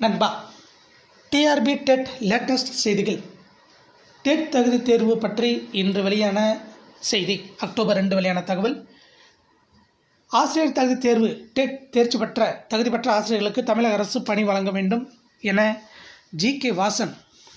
நண்பா TRB TET latest செய்திகள் TET தகுதி தேர்வு பற்றி இன்று வெளியான செய்தி அக்டோபர் ரெண்டு வெளியான தகவல் ஆசிரியர் தகுதி தேர்வு டெட் தேர்ச்சி பெற்ற தகுதி பெற்ற ஆசிரியர்களுக்கு தமிழக அரசு பணி வழங்க வேண்டும் என ஜி கே வாசன்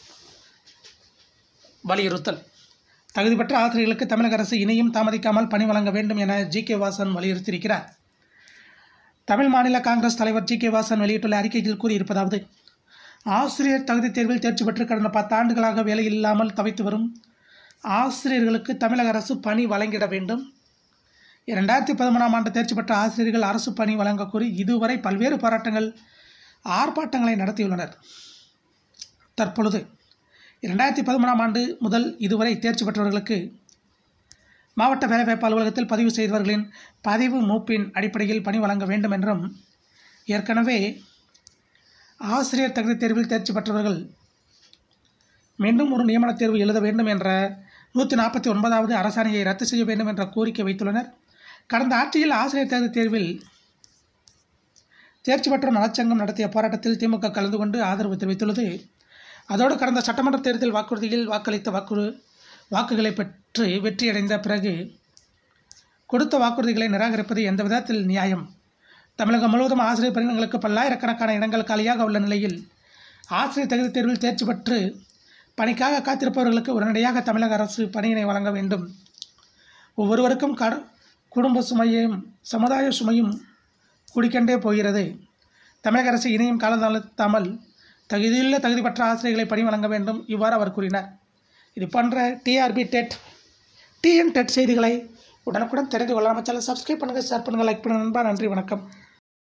வலியுறுத்தல் தகுதி பெற்ற ஆசிரியர்களுக்கு தமிழக அரசு இனியும் தாமதிக்காமல் பணி வழங்க வேண்டும் என ஜி கே வாசன் வலியுறுத்தியிருக்கிறார் தமிழ் மாநில காங்கிரஸ் தலைவர் ஜி கே வாசன் வெளியிட்டுள்ள அறிக்கையில் கூறியிருப்பதாவது ஆசிரியர் தகுதி தேர்வில் தேர்ச்சி பெற்று கடந்த பத்தாண்டுகளாக வேலை இல்லாமல் தவித்து வரும் ஆசிரியர்களுக்கு தமிழக அரசு பணி வழங்கிட வேண்டும் இரண்டாயிரத்தி பதிமூணாம் ஆண்டு தேர்ச்சி பெற்ற ஆசிரியர்கள் அரசு பணி வழங்க கோரி இதுவரை பல்வேறு போராட்டங்கள் ஆர்ப்பாட்டங்களை நடத்தியுள்ளனர் தற்பொழுது இரண்டாயிரத்தி பதிமூணாம் ஆண்டு முதல் இதுவரை தேர்ச்சி பெற்றவர்களுக்கு மாவட்ட வேலைவாய்ப்பு அலுவலகத்தில் பதிவு செய்தவர்களின் பதிவு மூப்பின் அடிப்படையில் பணி வழங்க வேண்டும் என்றும் ஏற்கனவே ஆசிரியர் தகுதி தேர்வில் தேர்ச்சி பெற்றவர்கள் மீண்டும் ஒரு நியமனத் தேர்வு எழுத வேண்டும் என்ற நூற்றி நாற்பத்தி ஒன்பதாவது அரசாணையை ரத்து செய்ய வேண்டும் என்ற கோரிக்கை வைத்துள்ளனர் கடந்த ஆட்சியில் ஆசிரியர் தகுதி தேர்வில் தேர்ச்சி பெற்ற நலச்சங்கம் நடத்திய போராட்டத்தில் திமுக கலந்து கொண்டு ஆதரவு தெரிவித்துள்ளது அதோடு கடந்த சட்டமன்ற தேர்தல் வாக்குறுதியில் வாக்களித்த வாக்குறு வாக்குகளை பெற்று வெற்றியடைந்த பிறகு கொடுத்த வாக்குறுதிகளை நிராகரிப்பது எந்த விதத்தில் நியாயம் தமிழகம் முழுவதும் ஆசிரியர் பணியிடங்களுக்கு பல்லாயிரக்கணக்கான இடங்கள் காலியாக உள்ள நிலையில் ஆசிரியர் தகுதி தேர்வில் தேர்ச்சி பெற்று பணிக்காக காத்திருப்பவர்களுக்கு உடனடியாக தமிழக அரசு பணியினை வழங்க வேண்டும் ஒவ்வொருவருக்கும் கட குடும்ப சுமையும் சமுதாய சுமையும் குடிக்கண்டே போகிறது தமிழக அரசு இனியும் காலந்தாழ்த்தாமல் தகுதியுள்ள தகுதி பெற்ற ஆசிரியர்களை பணி வழங்க வேண்டும் இவ்வாறு அவர் கூறினார் இது போன்ற டிஆர்பி டெட் டிஎன் டெட் செய்திகளை உடனுக்குடன் தெரிந்து கொள்ள நம்ம சேனல் சப்ஸ்கிரைப் பண்ணுங்கள் ஷேர் பண்ணுங்கள் லைக் பண்ணுங்கள் நண்பா நன்றி வணக்கம்